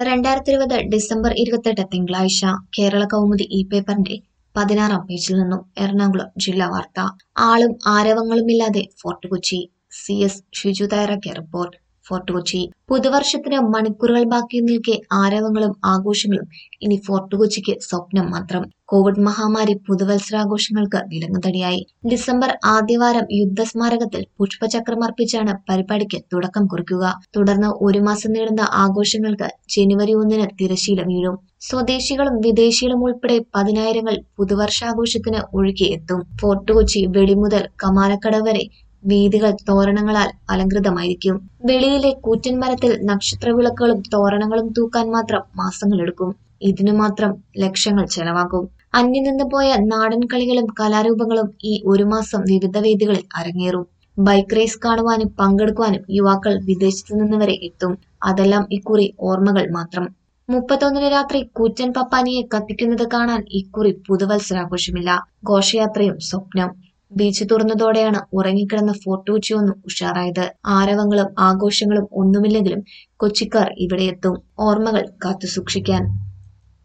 രണ്ടായിരത്തി ഇരുപത് ഡിസംബർ ഇരുപത്തെട്ട് തിങ്കളാഴ്ച കേരള കൗമുദി ഇ പേപ്പറിന്റെ പതിനാറാം പേജിൽ നിന്നും എറണാകുളം ജില്ലാ വാർത്ത ആളും ആരവങ്ങളുമില്ലാതെ ഫോർട്ട് കൊച്ചി സി എസ് ഷിജു തയ്യാറാക്കിയ റിപ്പോർട്ട് ഫോർട്ട് കൊച്ചി പുതുവർഷത്തിന് മണിക്കൂറുകൾ ബാക്കി നിൽക്കെ ആരവങ്ങളും ആഘോഷങ്ങളും ഇനി ഫോർട്ട് കൊച്ചിക്ക് സ്വപ്നം മാത്രം കോവിഡ് മഹാമാരി പുതുവത്സരാഘോഷങ്ങൾക്ക് വിലങ്ങുതടിയായി ഡിസംബർ ആദ്യവാരം യുദ്ധസ്മാരകത്തിൽ പുഷ്പചക്രമർപ്പിച്ചാണ് പരിപാടിക്ക് തുടക്കം കുറിക്കുക തുടർന്ന് ഒരു മാസം നീളുന്ന ആഘോഷങ്ങൾക്ക് ജനുവരി ഒന്നിന് തിരശീല വീഴും സ്വദേശികളും വിദേശികളും ഉൾപ്പെടെ പതിനായിരങ്ങൾ പുതുവർഷാഘോഷത്തിന് ഒഴുകിയെത്തും ഫോർട്ട് കൊച്ചി വെടി മുതൽ കമാലക്കട വരെ വീതികൾ തോരണങ്ങളാൽ അലങ്കൃതമായിരിക്കും വെളിയിലെ കൂറ്റൻ മരത്തിൽ നക്ഷത്രവിളക്കുകളും തോരണങ്ങളും തൂക്കാൻ മാത്രം മാസങ്ങളെടുക്കും ഇതിനു മാത്രം ലക്ഷങ്ങൾ ചെലവാകും അന്യം നിന്ന് പോയ നാടൻ കളികളും കലാരൂപങ്ങളും ഈ ഒരു മാസം വിവിധ വേദികളിൽ അരങ്ങേറും ബൈക്ക് റേസ് കാണുവാനും പങ്കെടുക്കുവാനും യുവാക്കൾ വിദേശത്തു നിന്ന് വരെ എത്തും അതെല്ലാം ഇക്കുറി ഓർമ്മകൾ മാത്രം മുപ്പത്തൊന്നിന് രാത്രി കൂറ്റൻ പപ്പാനിയെ കത്തിക്കുന്നത് കാണാൻ ഇക്കുറി പുതുവത്സരാഘോഷമില്ല ഘോഷയാത്രയും സ്വപ്നം ബീച്ച് തുറന്നതോടെയാണ് ഉറങ്ങിക്കിടന്ന ഫോർട്ട് കൊച്ചി ഒന്ന് ഉഷാറായത് ആരവങ്ങളും ആഘോഷങ്ങളും ഒന്നുമില്ലെങ്കിലും കൊച്ചിക്കാർ ഇവിടെ എത്തും ഓർമ്മകൾ കാത്തുസൂക്ഷിക്കാൻ